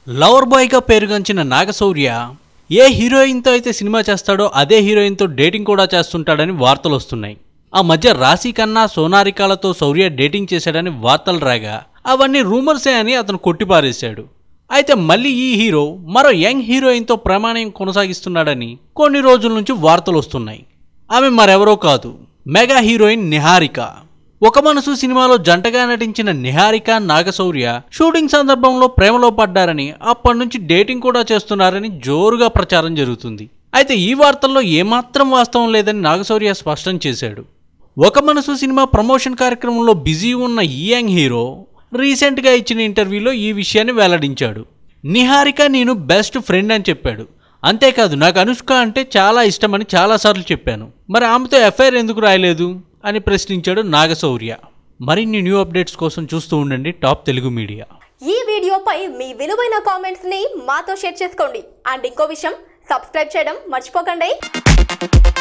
lover బాయ్గా పేరుగాంచిన నాగశౌర్య ఏ హీరోయిన్తో అయితే cinema చేస్తాడో అదే హీరోయిన్తో డేటింగ్ కూడా చేస్తుంటాడని వార్తలు వస్తున్నాయి ఆ మధ్య రాశి కన్నా సోనారికాలతో శౌర్య డేటింగ్ చేశాడని వార్తలు రాగా అవన్నీ రూమర్సే అని అతను కొట్టిపారేశాడు అయితే మళ్ళీ ఈ హీరో మరో యంగ్ హీరోయిన్తో ప్రమాణం కొనసాగిస్తున్నాడని కొన్ని రోజుల నుంచి వార్తలు వస్తున్నాయి ఆమె మరెవరో కాదు మెగా హీరోయిన్ నిహారిక ఒక మనసు సినిమాలో జంటగా నటించిన నిహారిక నాగశౌర్య షూటింగ్ సందర్భంలో ప్రేమలో పడ్డారని అప్పటి నుంచి డేటింగ్ కూడా చేస్తున్నారని జోరుగా ప్రచారం జరుగుతుంది అయితే ఈ వార్తల్లో ఏమాత్రం వాస్తవం లేదని నాగశౌర్య స్పష్టం చేశాడు ఒక మనసు సినిమా ప్రమోషన్ కార్యక్రమంలో బిజీ ఉన్న ఈ యంగ్ హీరో రీసెంట్గా ఇచ్చిన ఇంటర్వ్యూలో ఈ విషయాన్ని వెల్లడించాడు నిహారిక నేను బెస్ట్ ఫ్రెండ్ అని చెప్పాడు అంతేకాదు నాకు అనుష్క అంటే చాలా ఇష్టమని చాలాసార్లు చెప్పాను మరి ఆమెతో ఎఫ్ఐఆర్ ఎందుకు రాయలేదు అని ప్రశ్నించాడు నాగశౌర్య మరిన్ని న్యూ అప్డేట్స్ కోసం చూస్తూ ఉండండి టాప్ తెలుగు మీడియా ఈ వీడియోపై మీ విలువైన కామెంట్స్ ని మాతో షేర్ చేసుకోండి అండ్ ఇంకో విషయం సబ్స్క్రైబ్ చేయడం మర్చిపోకండి